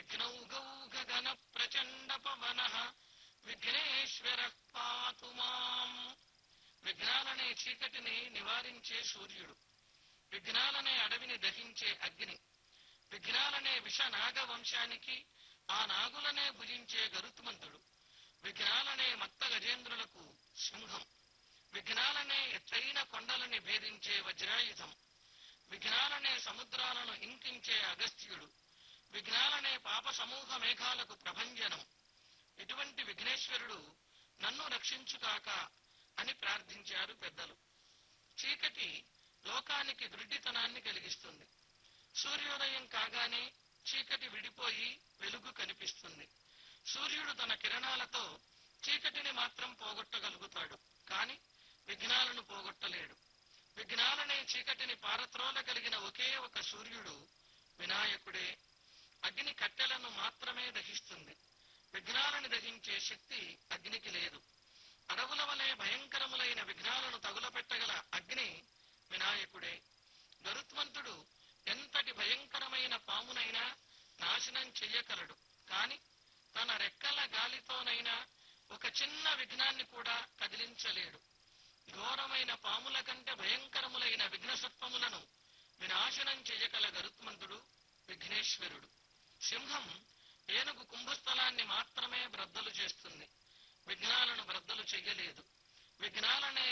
విఘ్నౌఘౌ గగన ప్రచండ పవన విఘ్నేశ్వర పాతు మాం విఘ్నాలనే చీకటిని నివారించే సూర్యుడు విఘ్నాలనే అడవిని దహించే అగ్ని విఘ్నాలనే విష నాగ వంశానికి ఆ నాగులనే భుజించే గరుత్మంతుడు విఘ్నాలనే మత్త గజేంద్రులకు సింహం విఘ్నాలనే ఎత్తైన కొండలని భేదించే వజ్రాయుధం విఘ్నాలనే సముద్రాలను ఇంకించే అగస్త్యుడు విఘ్నాలనే పాప సమూహ మేఘాలకు ప్రభంజనం ఇటువంటి విఘ్నేశ్వరుడు నన్ను రక్షించుకాక అని ప్రార్థించారు పెద్దలు చీకటి లోకానికి దృఢితనాన్ని కలిగిస్తుంది సూర్యోదయం కాగానే చీకటి విడిపోయి వెలుగు కనిపిస్తుంది సూర్యుడు తన కిరణాలతో చీకటిని మాత్రం పోగొట్టగలుగుతాడు కాని విఘ్నాలను పోగొట్టలేడు విఘ్నాలనే చీకటిని పారత్రోలగలిగిన ఒకే ఒక సూర్యుడు వినాయకుడే అగ్ని కట్టెలను మాత్రమే దహిస్తుంది విఘ్నాలను దహించే శక్తి అగ్నికి లేదు అడవుల వలె భయంకరములైన విఘ్నాలను తగులపెట్టగల అగ్ని వినాయకుడే గరుత్మంతుడు ఎంతటి భయంకరమైన పామునైనా నాశనం చెయ్యగలడు కాని తన రెక్కల గాలితోనైనా ఒక చిన్న విఘ్నాన్ని కూడా కదిలించలేడు ఘోరమైన పాముల కంటే భయంకరములైన విఘ్నసత్వములను వినాశనం చెయ్యగల గరుత్మంతుడు విఘ్నేశ్వరుడు సింహం ఏనుగు కుంభస్థలాన్ని మాత్రమే బ్రద్దలు చేస్తుంది విఘ్నాలను బ్రద్దలు చెయ్యలేదు విఘ్నాలనే